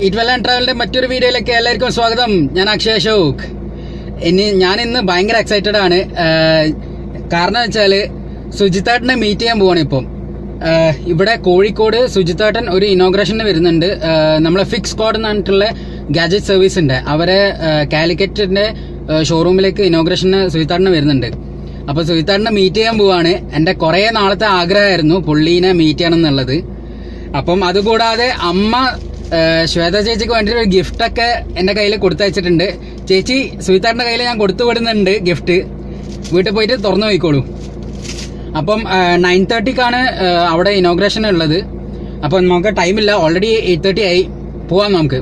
Eat well and ട്രാവലിന്റെ മറ്റൊരു വീഡിയോയിലേക്ക് എല്ലാവർക്കും സ്വാഗതം ഞാൻ അക്ഷയ് അശോക് ഇനി ഞാൻ ഇന്ന് ഭയങ്കര എക്സൈറ്റഡ് ആണ് ആഹ് കാരണം വെച്ചാല് സുജിത്താട്ടിനെ മീറ്റ് ചെയ്യാൻ പോവാണ് ഇപ്പം ആഹ് ഇവിടെ കോഴിക്കോട് സുജിത്താട്ടൻ ഒരു ഇനോഗ്രേഷന് വരുന്നുണ്ട് ആഹ് നമ്മളെ ഫിക്സ് കോഡ് എന്ന് പറഞ്ഞിട്ടുള്ള ഗാജറ്റ് സർവീസ് ഉണ്ട് അവരെ ആഹ് കാലിക്കറ്റിന്റെ ആഹ് ഷോറൂമിലേക്ക് ഇനോഗ്രേഷന് സുജിത്താട്ടിന് വരുന്നുണ്ട് അപ്പൊ സുജിത്താട്ടിനെ മീറ്റ് ചെയ്യാൻ പോവാണ് എന്റെ കുറെ നാളത്തെ ആഗ്രഹമായിരുന്നു പുള്ളീനെ മീറ്റ് ചെയ്യണം എന്നുള്ളത് അപ്പം അതുകൂടാതെ അമ്മ ആ, ശ്വേത ചേച്ചിക്ക് വേണ്ടി ഒരു ഗിഫ്റ്റ് ഒക്കെ എന്റെ കയ്യിൽ കൊടുത്തയച്ചിട്ടുണ്ട് ചേച്ചി സുഹിത്താറിന്റെ കയ്യിൽ ഞാൻ കൊടുത്തു വിടുന്നുണ്ട് ഗിഫ്റ്റ് വീട്ടിൽ പോയിട്ട് തുറന്നു പോയിക്കോളൂ അപ്പം നയൻ തേർട്ടിക്കാണ് അവിടെ ഇനോഗ്രേഷൻ ഉള്ളത് അപ്പം നമുക്ക് ടൈമില്ല ഓൾറെഡി എയ്റ്റ് തേർട്ടി ആയി പോവാം നമുക്ക്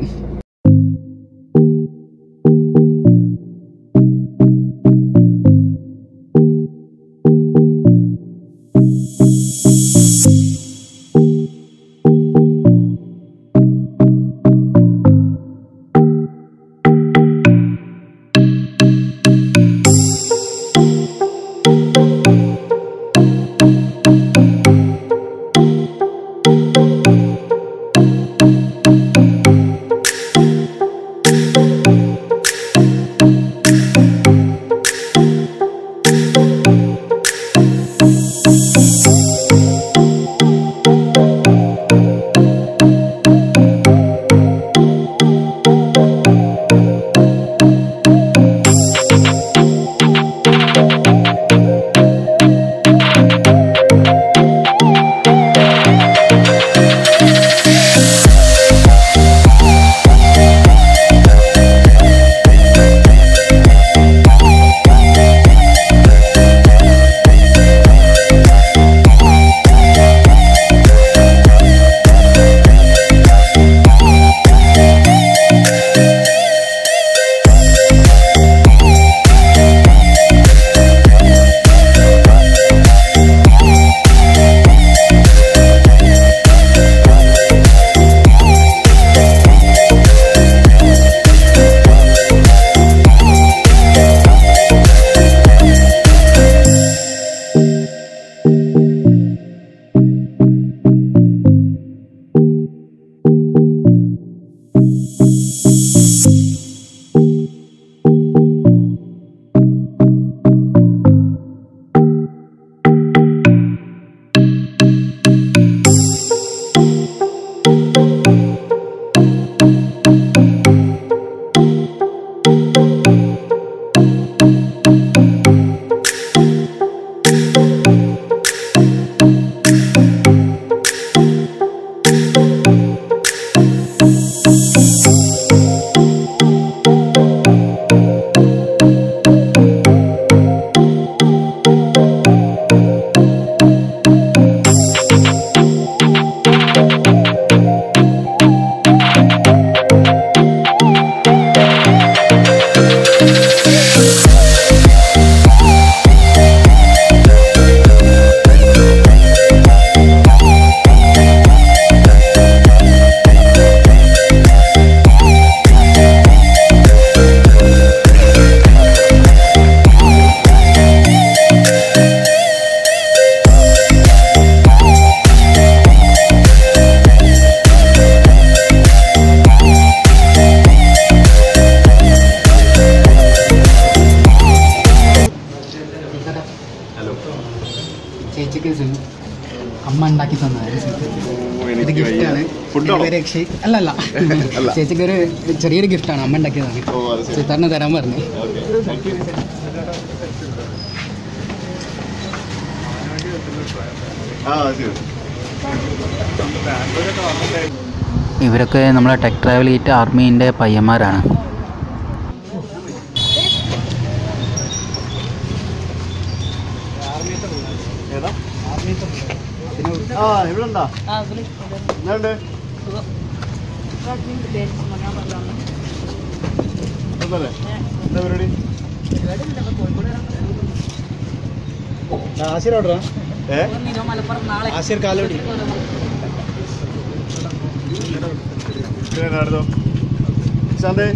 ചേച്ചിക്ക് സു- അമ്മ ഉണ്ടാക്കി തന്നതാണ് ഇത് ഗിഫ്റ്റ് ആണ് ഫുഡാണോ? എൻ്റെ പേര് അക്ഷയ് അല്ലല്ല അല്ല. ചേച്ചിക്ക് ഒരു ചെറിയൊരു ഗിഫ്റ്റ് ആണ് അമ്മ ഉണ്ടാക്കിയതാണ് ഓ, അത് ശരി. സിത്താറിന് തരാൻ പറഞ്ഞു ആ ശരി ഇവരൊക്കെ നമ്മളെ ടെക് ട്രാവൽ ഈറ്റ് ആർമീൻ്റെ പയ്യന്മാരാണ് ഏതാ ആ ഇവിടെ ഉണ്ടാ എന്നാണ്ട് ഒന്നല്ലേ? എന്താ പരിപാടി ആശിർ ഓർഡറാ ഏ ആശിർ കാലോടി പിന്നെ നടന്നോ ശാന്തേ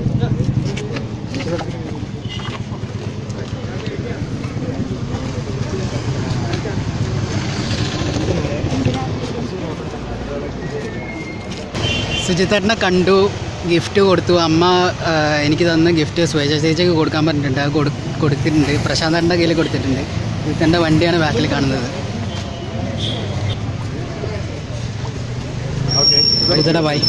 സുജിത്തേട്ടനെ കണ്ടു ഗിഫ്റ്റ് കൊടുത്തു അമ്മ ആ, എനിക്ക് തന്ന ഗിഫ്റ്റ് ശ്വേജ ചേച്ചിക്ക് കൊടുക്കാൻ പറഞ്ഞിട്ടുണ്ട് അത് കൊടു കൊടുത്തിട്ടുണ്ട് പ്രശാന്തൻ്റെ കയ്യിൽ കൊടുത്തിട്ടുണ്ട് ഇതെൻ്റെ വണ്ടിയാണ് ബാക്കിൽ കാണുന്നത് ഓക്കെ ഇതടാ ബൈ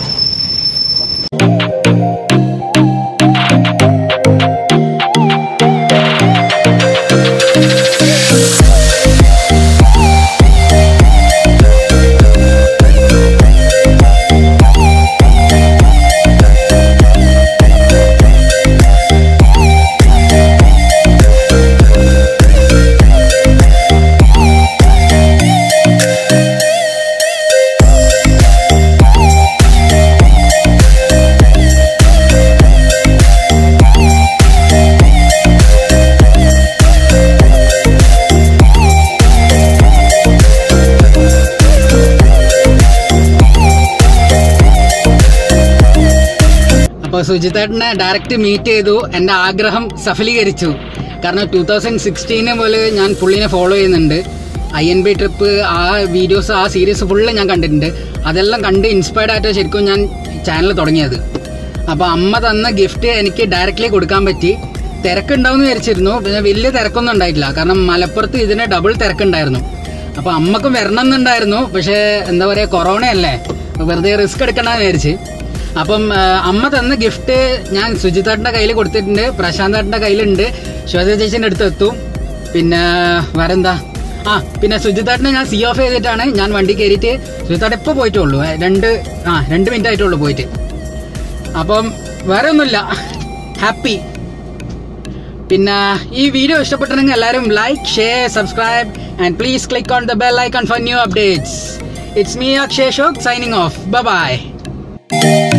അപ്പോൾ സുജിത്തേട്ടനെ ഡയറക്റ്റ് മീറ്റ് ചെയ്തു എൻ്റെ ആഗ്രഹം സഫലീകരിച്ചു കാരണം ടൂ തൗസൻഡ് സിക്സ്റ്റീന് പോലെ ഞാൻ പുള്ളിനെ ഫോളോ ചെയ്യുന്നുണ്ട് ഐ എൻ ബി ട്രിപ്പ് ആ വീഡിയോസ് ആ സീരീസ് ഫുള്ള് ഞാൻ കണ്ടിട്ടുണ്ട് അതെല്ലാം കണ്ട് ഇൻസ്പയർഡ് ആയിട്ട് ശരിക്കും ഞാൻ ചാനൽ തുടങ്ങിയത് അപ്പോൾ അമ്മ തന്ന ഗിഫ്റ്റ് എനിക്ക് ഡയറക്റ്റ്ലി കൊടുക്കാൻ പറ്റി തിരക്കുണ്ടാവുമെന്ന് വിചാരിച്ചിരുന്നു പിന്നെ വലിയ തിരക്കൊന്നും ഉണ്ടായിട്ടില്ല കാരണം മലപ്പുറത്ത് ഇതിന് ഡബിൾ തിരക്കുണ്ടായിരുന്നു അപ്പോൾ അമ്മക്കും വരണം എന്നുണ്ടായിരുന്നു പക്ഷേ എന്താ പറയുക കൊറോണ അല്ലേ വെറുതെ റിസ്ക് എടുക്കണമെന്ന് വിചാരിച്ച് അപ്പം ആ, അമ്മ തന്ന ഗിഫ്റ്റ് ഞാൻ സുജിത്തേട്ടൻ്റെ കയ്യിൽ കൊടുത്തിട്ടുണ്ട് പ്രശാന്തേട്ടൻ്റെ കയ്യിലുണ്ട് ശ്വേത ചേച്ചിൻ്റെ അടുത്ത് എത്തും പിന്നെ വേറെന്താ ആ പിന്നെ സുജിത്തേട്ടനെ ഞാൻ സി ഓഫ് ചെയ്തിട്ടാണ് ഞാൻ വണ്ടി കയറിയിട്ട് സുജിത്തേട്ടൻ ഇപ്പോൾ പോയിട്ടുള്ളൂ ഏ, രണ്ട് ആ രണ്ട് മിനിറ്റ് ആയിട്ടുള്ളൂ പോയിട്ട് അപ്പം വേറെ ഒന്നുമില്ല ഹാപ്പി പിന്നെ ഈ വീഡിയോ ഇഷ്ടപ്പെട്ടിട്ടുണ്ടെങ്കിൽ എല്ലാവരും like share subscribe and please click on the bell icon for new updates it's me Akshay ഷോക് സൈനിങ് ഓഫ് ബൈ